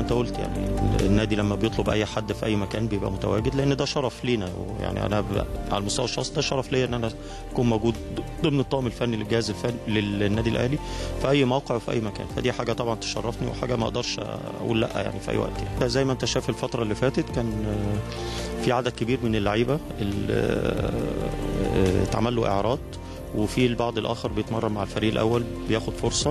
انت قلت يعني النادي لما بيطلب اي حد في اي مكان بيبقى متواجد لان ده شرف لينا يعني انا ب- على المستوى الشخصي ده شرف ليا ان انا اكون موجود ضمن الطاقم الفني للجهاز الفني للنادي الاهلي في اي موقع وفي اي مكان فدي حاجه طبعا تشرفني وحاجه ما اقدرش اقول لا يعني في اي وقت يعني. زي ما انت شايف الفتره اللي فاتت كان آه، في عدد كبير من اللعيبه اللي آه، آه، اتعمل له اعراض وفي البعض الاخر بيتمرن مع الفريق الاول بياخد فرصه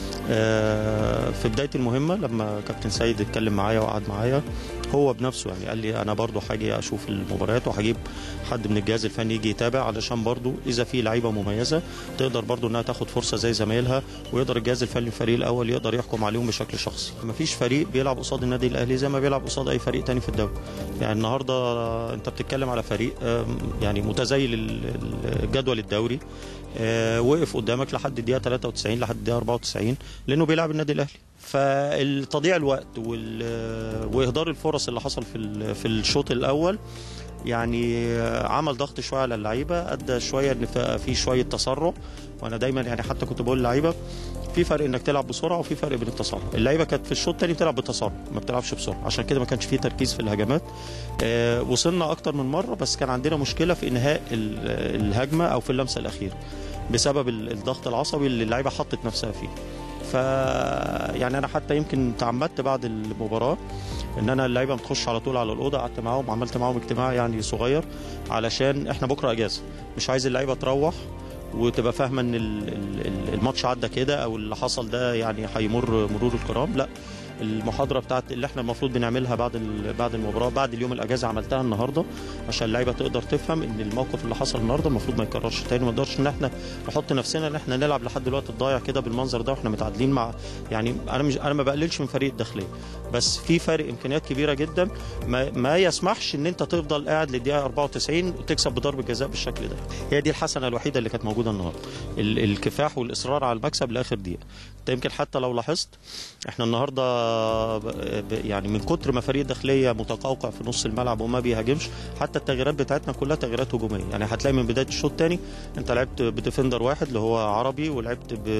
آه، في بدايه المهمه لما كابتن سيد اتكلم معايا وقعد معايا هو بنفسه يعني قال لي انا برضو هاجي اشوف المباريات وهجيب حد من الجهاز الفني يجي يتابع علشان برضو اذا في لعيبه مميزه تقدر برضو انها تاخد فرصه زي زمايلها ويقدر الجهاز الفني الفريق الاول يقدر يحكم عليهم بشكل شخصي مفيش فريق بيلعب قصاد النادي الاهلي زي ما بيلعب قصاد اي فريق تاني في الدوري يعني النهارده انت بتتكلم على فريق آم، يعني متزيل ال- ال- الجدول الدوري آه، وقف قدامك لحد الدقيقه 93 لحد الدقيقه 94 لانه بيلعب النادي الاهلي فالتضييع الوقت وال- واهدار الفرص اللي حصل في ال- في الشوط الاول يعني آه، عمل ضغط شويه على اللعيبه ادى شويه ان ف- في شويه تسرع وانا دايما يعني حتى كنت بقول للعيبه في فرق انك تلعب بسرعه وفي فرق بين التسرع اللعيبه كانت في الشوط الثاني بتلعب بالتسرع ما بتلعبش بسرعه عشان كده ما كانش فيه تركيز في الهجمات آه، وصلنا اكتر من مره بس كان عندنا مشكله في انهاء ال- الهجمه او في اللمسه الاخيره بسبب ال- الضغط العصبي اللي اللعيبه حطت نفسها فيه ف يعني انا حتى يمكن تعمدت بعد المباراه ان انا اللعيبه بتخش على طول على الاوضه قعدت معاهم عملت معاهم اجتماع يعني صغير علشان احنا بكره اجازه مش عايز اللعيبه تروح وتبقى فاهمه ان ال- ال- ال- الماتش عدى كده او اللي حصل ده يعني هيمر مرور الكرام لا المحاضره بتاعت اللي احنا المفروض بنعملها بعد ال- بعد المباراه بعد اليوم الاجازه عملتها النهارده عشان اللعيبه تقدر تفهم ان الموقف اللي حصل النهارده المفروض ما يتكررش تاني ما نقدرش ان احنا نحط نفسنا ان احنا نلعب لحد الوقت الضايع كده بالمنظر ده واحنا متعادلين مع يعني انا مش انا ما بقللش من فريق الداخليه بس في فرق امكانيات كبيره جدا ما, ما يسمحش ان انت تفضل قاعد للدقيقه 94 وتكسب بضربه جزاء بالشكل ده هي دي الحسنه الوحيده اللي كانت موجوده النهارده ال- الكفاح والاصرار على المكسب لاخر دقيقه انت يمكن حتى لو لاحظت احنا النهارده ب- ب- يعني من كتر ما فريق الداخليه متقوقع في نص الملعب وما بيهاجمش حتى التغييرات بتاعتنا كلها تغييرات هجوميه يعني هتلاقي من بدايه الشوط الثاني انت لعبت بديفندر واحد اللي هو عربي ولعبت ب...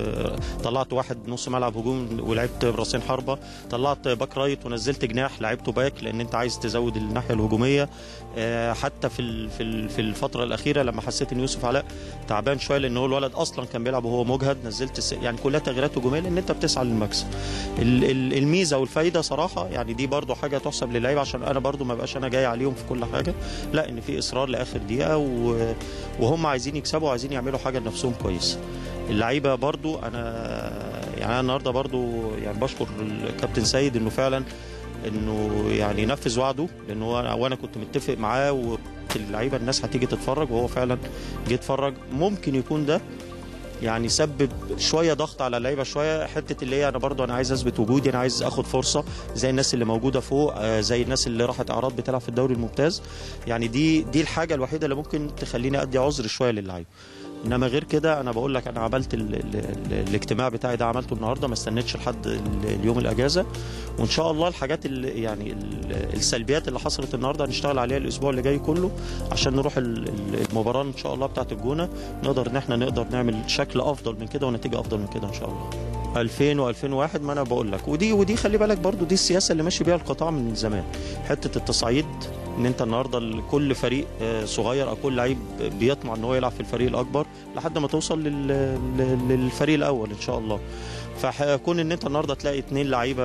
طلعت واحد نص ملعب هجوم ولعبت براسين حربه طلعت باك رايت ونزلت جناح لعبته باك لان انت عايز تزود الناحيه الهجوميه آه، حتى في ال- في ال- في الفتره الاخيره لما حسيت ان يوسف علاء تعبان شويه لان هو الولد اصلا كان بيلعب وهو مجهد نزلت الس... يعني كلها تغييرات هجوميه لان انت بتسعى للمكسب ال- ال- الميزه والفايده صراحه يعني دي برضو حاجه تحسب للعيبه عشان انا برضو ما بقاش انا جاي عليهم في كل حاجه لا ان في اصرار لاخر دقيقه و... وهم عايزين يكسبوا وعايزين يعملوا حاجه لنفسهم كويس اللعيبه برضو انا يعني انا النهارده برضو يعني بشكر الكابتن سيد انه فعلا انه يعني ينفذ وعده لان هو وانا كنت متفق معاه و اللعيبه الناس هتيجي تتفرج وهو فعلا جه اتفرج ممكن يكون ده يعني سبب شويه ضغط على اللعيبه شويه حته اللي هي انا برضو انا عايز اثبت وجودي انا عايز اخد فرصه زي الناس اللي موجوده فوق آه، زي الناس اللي راحت اعراض بتلعب في الدوري الممتاز يعني دي دي الحاجه الوحيده اللي ممكن تخليني ادي عذر شويه للعيبه انما غير كده انا بقول لك انا عملت ال ال ال الاجتماع بتاعي ده عملته النهارده ما استنيتش لحد ال- اليوم الاجازه وان شاء الله الحاجات اللي يعني ال- السلبيات اللي حصلت النهارده هنشتغل عليها الاسبوع اللي جاي كله عشان نروح ال- ال- المباراه ان شاء الله بتاعت الجونه نقدر ان احنا نقدر نعمل شكل افضل من كده ونتيجه افضل من كده ان شاء الله 2000 و2001 ما انا بقول لك ودي ودي خلي بالك برضو دي السياسه اللي ماشي بيها القطاع من زمان حته التصعيد ان انت النهارده ال- كل فريق آه، صغير او كل لعيب بيطمع ان هو يلعب في الفريق الاكبر لحد ما توصل لل- لل- للفريق الاول ان شاء الله فهيكون ان انت النهارده تلاقي اتنين لعيبه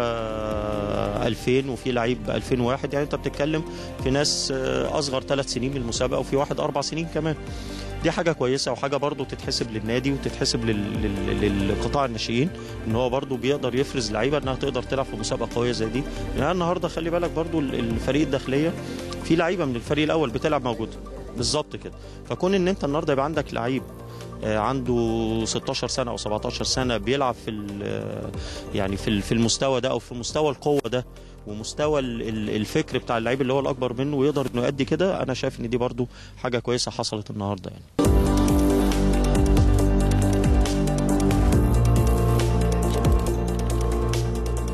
آه، 2000 وفي لعيب 2001 يعني انت بتتكلم في ناس آه، اصغر ثلاث سنين من المسابقه وفي واحد اربع سنين كمان دي حاجه كويسه وحاجه برضو تتحسب للنادي وتتحسب لل- لل- للقطاع الناشئين ان هو برضو بيقدر يفرز لعيبه انها تقدر تلعب في مسابقه قويه زي دي يعني النهارده خلي بالك برضو ال- الفريق الداخليه في لعيبه من الفريق الاول بتلعب موجوده بالظبط كده فكون ان انت النهارده يبقى عندك لعيب آه، عنده 16 سنه او 17 سنه بيلعب في ال- يعني في ال- في المستوى ده او في مستوى القوه ده ومستوى ال- ال- الفكر بتاع اللعيب اللي هو الاكبر منه ويقدر انه يؤدي كده انا شايف ان دي برضو حاجه كويسه حصلت النهارده يعني